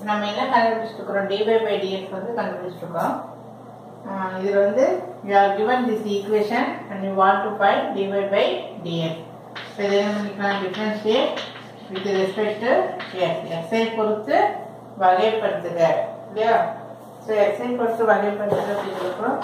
நம்ம என்ன கண்டுபிடிச்சிருக்கிறோம் டிவை by dx வந்து கண்டுபிடிச்சிருக்கோம் இதில் வந்து you are given this equation and you want to find dy by dx so இதை என்ன பண்ணிக்கலாம் differentiate with respect to x எக்ஸை பொறுத்து வகைப்படுத்துக இல்லையா ஸோ எக்ஸை பொறுத்து வகைப்படுத்துக அப்படிங்கிறப்போ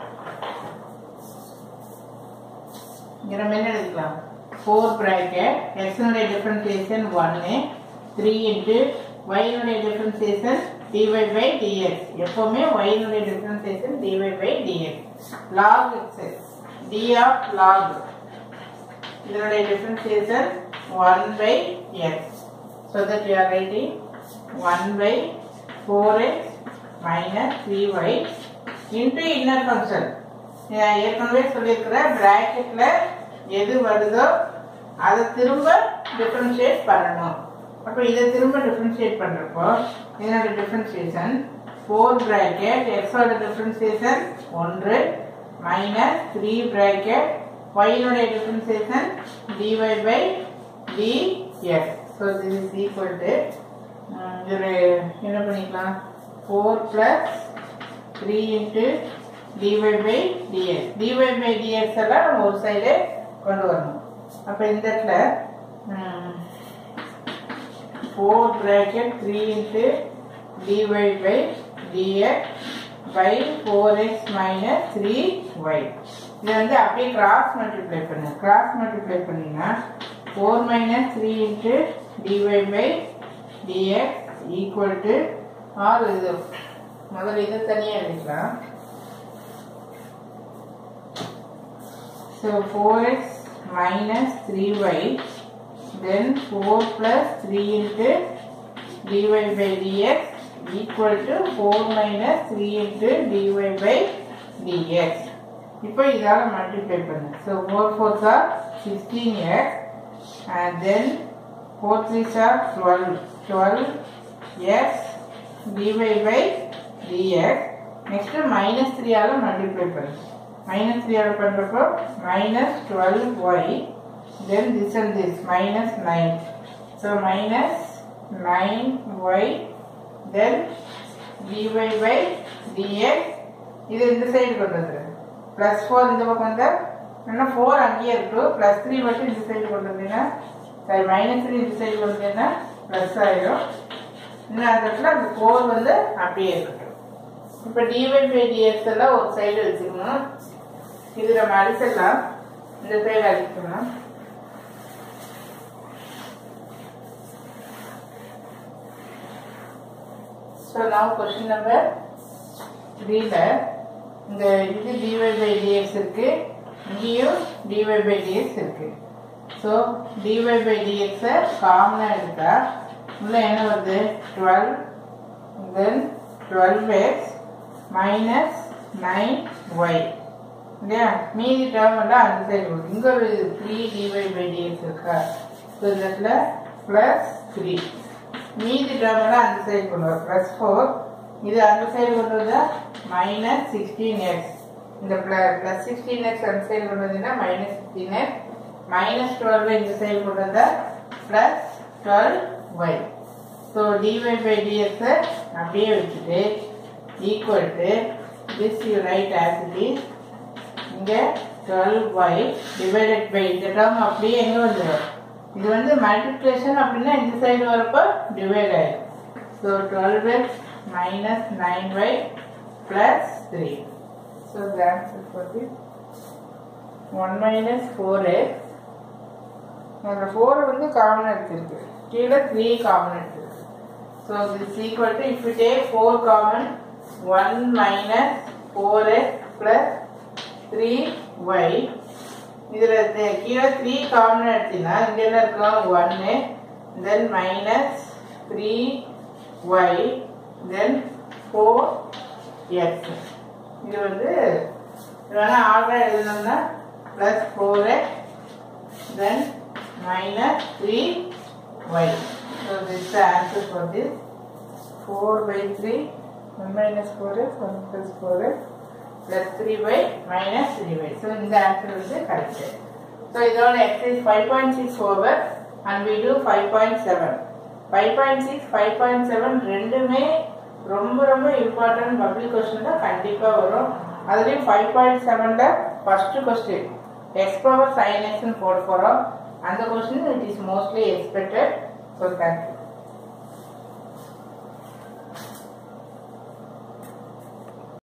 இங்கே நம்ம என்ன எடுத்துக்கலாம் ஃபோர் ப்ராக்கெட் எக்ஸனுடைய டிஃபரன்சியேஷன் ஒன்று த்ரீ இன்ட்டு ஒயினுடைய டிஃபரன்சியேஷன் டிவை பை டிஎக்ஸ் எப்போவுமே ஒயினுடைய differentiation dy by dx log x d of log இதனுடைய differentiation one by x so that you are writing one by four x minus three y into inner function ஏற்கனவே சொல்லியிருக்கிற பிராக்கெட்ல எது வருதோ அதை திரும்ப differentiate பண்ணணும் அப்போ இதை திரும்ப டிஃபரன்ஷியேட் பண்ணுறப்போ இதனோட டிஃபரன்ஷியேஷன் ஃபோர் பிராக்கெட் எக்ஸோட டிஃபரன்ஷியேஷன் ஒன்று மைனஸ் த்ரீ பிராக்கெட் ஒயினுடைய differentiation dy by dx so this is equal to இதில் என்ன பண்ணிக்கலாம் four plus three into dy by dx dy by dx எல்லாம் நம்ம ஒரு சைடு கொண்டு வரணும் அப்போ இந்த இடத்துல four bracket three into dy by dx by four x minus three y இதை வந்து அப்படியே கிராஸ் மல்டிப்ளை பண்ணு கிராஸ் மல்டிப்ளை பண்ணிங்கன்னா four minus three into dy by dx equal to are இது முதல்ல இதை தனியாக எழுதிக்கலாம் So 4x minus 3y then 4 plus 3 into dy by dx equal to 4 minus 3 into dy by dx இப்போ இதால multiply பண்ணு so four fours are sixteen x and then four threes are twelve twelve x dy by dx next minus த்ரீயால் multiply பண்ணு minus 3 ஆல் பண்றப்போ minus 12y then this and this minus 9 so minus 9y then dy by dx இது இந்த side கொண்டு வந்துரு plus four இந்த பக்கம் வந்தா இன்னும் ஃபோர் அங்கேயே இருக்கும் ப்ளஸ் த்ரீ மட்டும் இந்த சைடு கொண்டு வந்தீங்கன்னா சாரி மைனஸ் த்ரீ இந்த சைடு கொண்டு வந்தீங்கன்னா ப்ளஸ் ஆயிடும் இன்னும் அந்த இடத்துல அந்த ஃபோர் வந்து அப்படியே இருக்கட்டும் இப்போ டிவை பை டிஎக்ஸ் எல்லாம் ஒரு சைடு வச்சுக்கணும் இது நம்ம அடிச்சிடலாம் இந்த சைடு அடிச்சிடலாம் ஸோ நான் கொஸ்டின் நம்பர் த்ரீல இந்த இது டிவை பை டிஎக்ஸ் இருக்கு இங்கேயும் டிவை பை டிஎக்ஸ் இருக்கு ஸோ டிவை பை டிஎக்ஸை காமனாக எடுத்தா உள்ள என்ன வருது twelve then twelve x minus nine y இல்லையா மீதி டேர்ம் எல்லாம் அந்த சைடு வரும் இங்கே ஒரு த்ரீ டிவை பை டிஎக்ஸ் இருக்கா ஸோ இந்த இடத்துல ப்ளஸ் த்ரீ மீதி டேர்ம் எல்லாம் அந்த சைடு கொண்டு வரும் ப்ளஸ் ஃபோர் இது அந்த சைடு கொண்டு வந்தா மைனஸ் சிக்ஸ்டீன் எக்ஸ் இந்த ப்ளஸ் சிக்ஸ்டீன் எக்ஸ் அந்த சைடு கொண்டு வந்தீங்கன்னா minus sixteen x minus twelve இந்த சைடு கொண்டு வந்தா plus twelve y so dy by டிஎக்ஸை அப்படியே வச்சுட்டு equal to this you right as it is இங்கே டுவெல் ஒய் டிவைடட் பை இந்த டேர்ம் அப்படியே எங்கே வந்துடும் இது வந்து மல்டிப்ளிகேஷன் அப்படின்னா இந்த சைடு வரப்போ டிவைட் ஆயிடும் so twelve x minus nine y plus three so the answer for this one minus four x அதில் ஃபோர் வந்து காமன் எடுத்திருக்கு கீழே த்ரீ காமன் எடுத்திருக்கு so this equal to if you take four common one minus four x plus three y இதில் கீழே three common எடுத்தீங்கன்னா இங்கே என்ன இருக்கும் ஒன்று then minus three y then four x இது வந்து இது வேணால் ஆர்டராக எழுதணும்னா plus four X then minus 3y. So this is the answer for this. 4 by 3, 1 minus 4x, 1 plus 4x, plus 3y minus 3y. So in the answer is correct. So இதோட exercise 5.6 over and we do 5.7. Five point six five point seven ரெண்டுமே ரொம்ப ரொம்ப important public question தான் கண்டிப்பாக வரும் அதுலேயும் five point செவனில் first question x power sine எக்ஸ்னு போட போகிறோம் அந்த question it is mostly expected so thank you